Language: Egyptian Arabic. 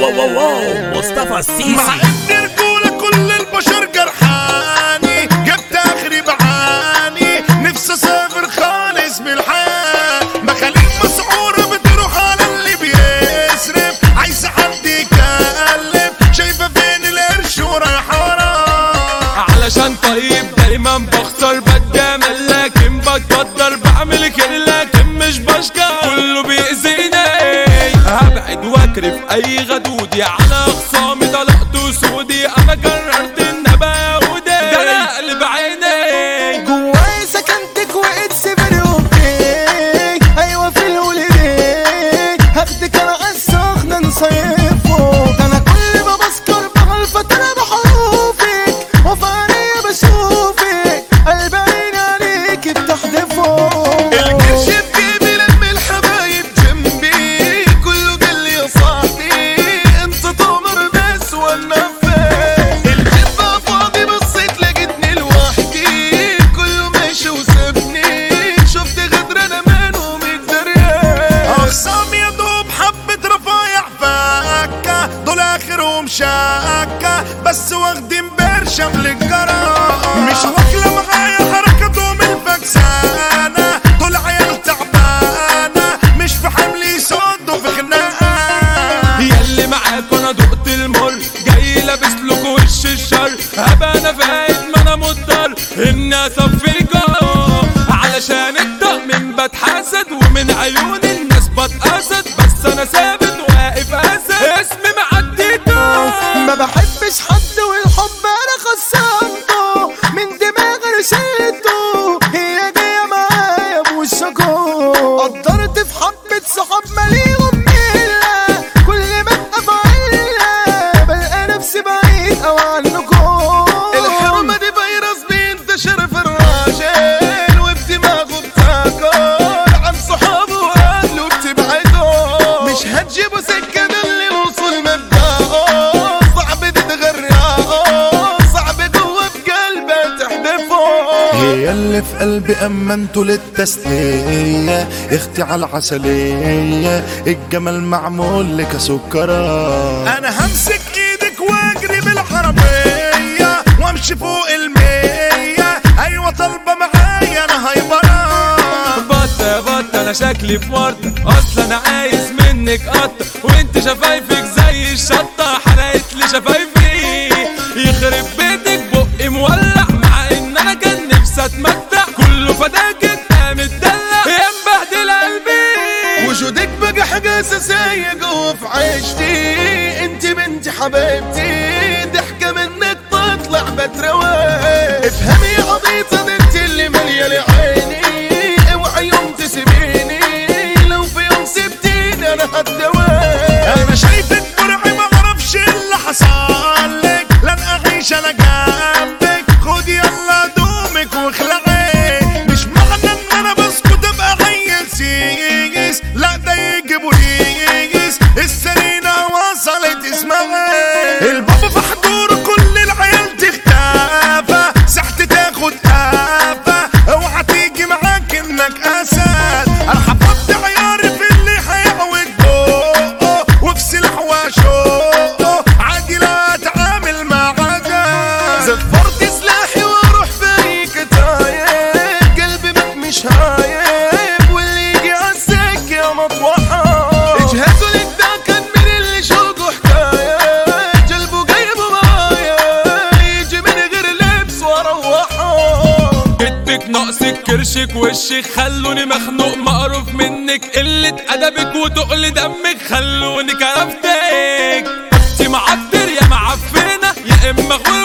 واو واو واو مصطفى مع السيسي ان رجولة كل البشر جرحاني جبت اخري بعاني نفسي اسافر خالص من الحياة مخاليق مسعورة بتروح على اللي بيسرف عايزة حد يكلم شايفة فين القرش ورايح وراه علشان طيب دايما بخسر بتجامل لكن بتقدر بعمل كده لكن مش بشكر كله بيأذيني هبعد واكرف اي غدودي على اخصامي طلقت سودي انا قررت ان ابقى يهودي ده انا قلب عيني جواي سكنتك وقت سفر وبيك ايوه في الولدين هاخدك انا عالسخنة نصيفه انا كل ما بذكر بغلفة انا بحروفك وفانية بشوفك قلب عيني عليك بتحدفه القرش بجيبي لم الحبايب جنبي كله قال لي يا صاحبي انت تمر بس وانا فين الجبة فاضي بصيت لقيتني لوحدي كله ماشي وسابني شفت غدر انا منهم الدريان اخصام يا دوب حبة رفايع فكة دول اخرهم شاكة بس واخدين برشم للجرا مش واكلة معايا حركتهم الفكسانة دول عيال تعبانة مش في حمل يصدوا في خناقة ياللي معاك انا دقت المر جاي لابس لكم وش الشر هبقى انا فايت ما انا مضطر اني اصفيكم علشان الطقم بتحسد ومن عيون الناس بتقصد بس انا ثابت واقف اسد اسمي معديته ما بحبش حد والحب انا خصمته من دماغي رشيته هي جايه معايا بوشكو قدرت في حبة صحاب ماليهم ملة كل ما ابقى في علة بلقى نفسي بعيد او عنكم الحرمة دي فيروس بينتشر في الراجل وبدماغه بتاكل عن صحابه واهله بتبعده مش هتجيبوا سكة ده اللي الوصول مبدأه صعب تتغرقه صعب جوه في قلبه تحدفه هي اللي في قلبي أمنته للتسلية اختي على العسلية الجمال معمول لك سكرة انا همسك ايدك واجري بالعربية وامشي فوق المية ايوه طالبة معايا انا هايبرة بط بط انا شكلي في ورطة اصلا انا عايز منك قطة وانت شفايفك زي الشطة حرقت لي شفايفي يخرب بيتك بقي مولع مع ان انا كان نفسي اتمتع كله فداك انت متدلع يا مبهدل قلبي وجودك بقى حاجة أساسية جوه في عيشتي انت بنتي حبيبتي ضحكة منك تطلع بتروي افهمي يا عبيطة ده انت اللي مليانة عيني اوعي يوم تسيبيني لو في يوم سبتيني انا هتدوي انا شايفك مرعي ما اعرفش اللي حصل لك لن اعيش انا جنبك خدي يلا دومك واخلعي مش معنى ان انا بسكت ابقى عيل سيس لا ده يجي بوليس السرينة وصلت اسمعي البابا في حضوره كل العيال تختفى ساعتي تاخد قافة اوعى تيجي معاك انك اسد انا حفظت عياري في اللي هيعوج بقه وفي سلاح وشوقه عادي لا اتعامل مع عجل زفرت سلاحي واروح في كتايب قلبي بك مش هايب واللي يجي عالسكة مطوحة اجهزوا لك ده كان من اللي شوقه حكاية جلبه جايبه معايا يجي من غير لبس واروحه كدبك ناقصك كرشك وشك خلوني مخنوق مقروف منك قلة أدبك وتقل دمك خلوني كرفتك انت معبر يا معفنة يا إما غور